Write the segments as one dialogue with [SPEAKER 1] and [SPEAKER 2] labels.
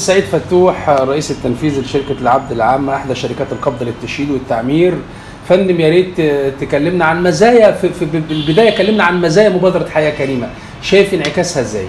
[SPEAKER 1] سعيد فتوح رئيس التنفيذي لشركه العبد العامه احدى شركات القبض للتشييد والتعمير فندم يا ريت تكلمنا عن مزايا في, في بالبدايه كلمنا عن مزايا مبادره حياه كريمه شايف انعكاسها ازاي؟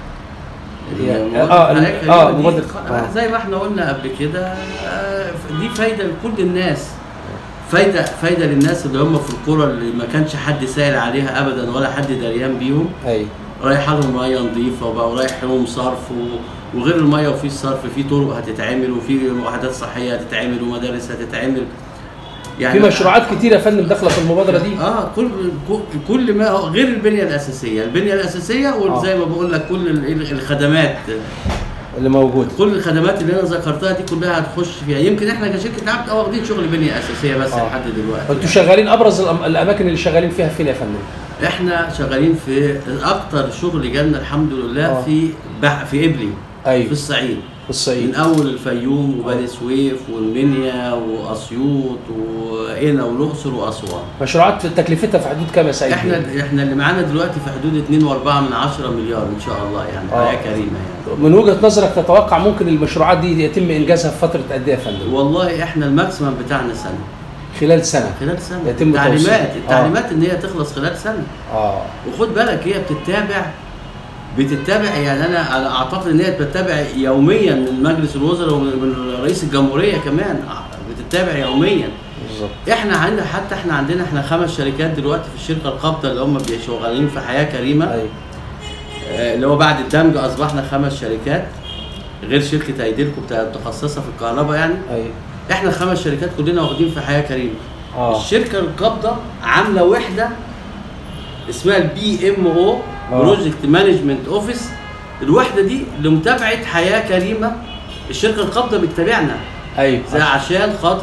[SPEAKER 2] اه اه مبادره آه. زي ما احنا قلنا قبل كده آه، دي فايده لكل الناس فايده فايده للناس اللي هم في القرى اللي ما كانش حد سائل عليها ابدا ولا حد دريان بيهم
[SPEAKER 1] ايوه
[SPEAKER 2] رايح لهم ميه نظيفه وبقوا رايح لهم صرف وغير الميه وفي الصرف في طرق هتتعمل وفي وحدات صحيه هتتعمل ومدارس هتتعمل
[SPEAKER 1] يعني في مشروعات كتيره يا فندم داخله في المبادره دي
[SPEAKER 2] اه كل كل ما غير البنيه الاساسيه البنيه الاساسيه وزي ما بقول لك كل الخدمات
[SPEAKER 1] اللي موجوده
[SPEAKER 2] كل الخدمات اللي انا ذكرتها دي كلها هتخش فيها يمكن احنا كشركه عبد اه واخدين شغل بنيه اساسيه بس آه. لحد دلوقتي
[SPEAKER 1] انتوا شغالين ابرز الاماكن اللي شغالين فيها فين يا فندم؟
[SPEAKER 2] احنا شغالين في اكتر شغل جالنا الحمد لله آه. في بح في ابلي
[SPEAKER 1] أيوه.
[SPEAKER 2] في الصعيد
[SPEAKER 1] في الصعيد
[SPEAKER 2] من اول الفيوم وبني سويف والمنيا واسيوط وقنا والاقصر واسوان
[SPEAKER 1] مشروعات تكلفتها في حدود كام يا سعيد؟
[SPEAKER 2] احنا احنا اللي معانا دلوقتي في حدود 2.4 من 10 مليار ان شاء الله يعني آه. حياه كريمه يعني
[SPEAKER 1] من وجهه نظرك تتوقع ممكن المشروعات دي يتم انجازها في فتره قد ايه يا فندم؟
[SPEAKER 2] والله احنا الماكسيمم بتاعنا سنه
[SPEAKER 1] خلال سنه
[SPEAKER 2] خلال سنه يتم التعليمات التعليمات آه. ان هي تخلص خلال سنه
[SPEAKER 1] اه
[SPEAKER 2] وخد بالك هي بتتابع بتتابع يعني انا اعتقد ان هي بتتابع يوميا من مجلس الوزراء ومن رئيس الجمهوريه كمان بتتابع يوميا
[SPEAKER 1] بالظبط
[SPEAKER 2] احنا عندنا حتى احنا عندنا احنا خمس شركات دلوقتي في الشركه القابضه اللي هم شغالين في حياه كريمه
[SPEAKER 1] ايوه
[SPEAKER 2] اللي هو بعد الدمج اصبحنا خمس شركات غير شركه ايديلكو بتاع متخصصه في الكهرباء يعني
[SPEAKER 1] ايوه
[SPEAKER 2] احنا الخمس شركات كلنا واخدين في حياه كريمه
[SPEAKER 1] آه.
[SPEAKER 2] الشركه القابضه عامله وحده اسمها البي ام او بروجكت مانجمنت اوفيس الوحده دي لمتابعه حياه كريمه الشركه القابضه بتتابعنا
[SPEAKER 1] ايوه
[SPEAKER 2] زي عشان خاطر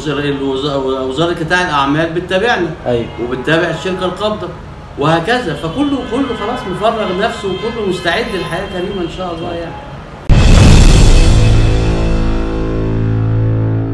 [SPEAKER 2] وزاره قطاع الاعمال بتتابعنا
[SPEAKER 1] ايوه
[SPEAKER 2] وبتتابع الشركه القابضه وهكذا فكله كله خلاص مفرغ نفسه وكله مستعد للحياه كريمه ان شاء الله يعني